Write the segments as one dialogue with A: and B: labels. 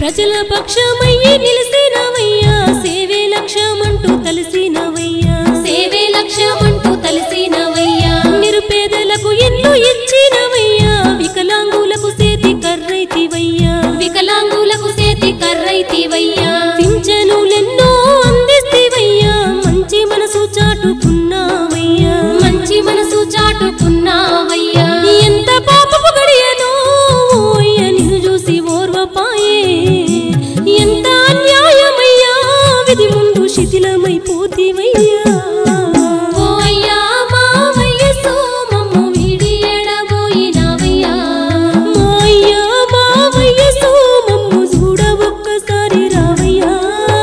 A: ప్రజల పక్షమయ్యి నిలిసినవయ్యా సేవే లక్ష్యమంటూ తలసినవయ్యా
B: సేవే లక్ష్యమంటూ తలసినవయ్యా
A: నిరుపేదలకు ఇల్లు ఇచ్చినవయ్యా వికలాంగులకు సేతి కర్రైతివయ్యా
B: వికలాంగులకు సేతి కర్రైతివయ్యా
A: పింఛనులెన్నో అందిస్తివయ్యా మంచి మనసు చాటుకున్నావయ్యా
B: మంచి మనసు చాటుకున్నావయ్యా
A: ఎంత పాపపు గడియనో ఓయ్య నిన్ను చూసి ఓర్వపాయే ఎంత అన్యాయమయ్యా విధి ముందు శిథిలమైపోతివయ్యా
B: ఓ అయ్యా మా వయసు మమ్ము వీడి ఎడబోయినావయ్యా
A: మాయ్యా మా వయసు మమ్ము చూడ ఒక్కసారి రావయ్యా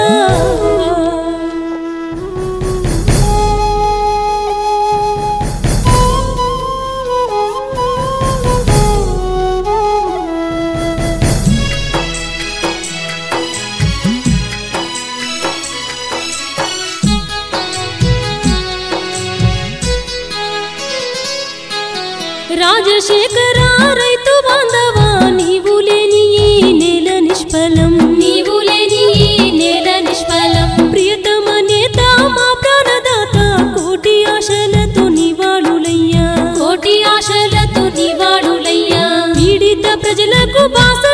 A: రాజశేఖర రైతు బాంధవా నీవు లేని ఈ నేల నిష్ఫలం
B: నీవు లేని ఈ నేల నిష్ఫలం
A: ప్రియతమ నేత మా ప్రాణదాత కోటి ఆశలతో నివాళులయ్యా
B: కోటి ఆశలతో నివాడులయ్యా
A: పీడిత ప్రజలకు బాస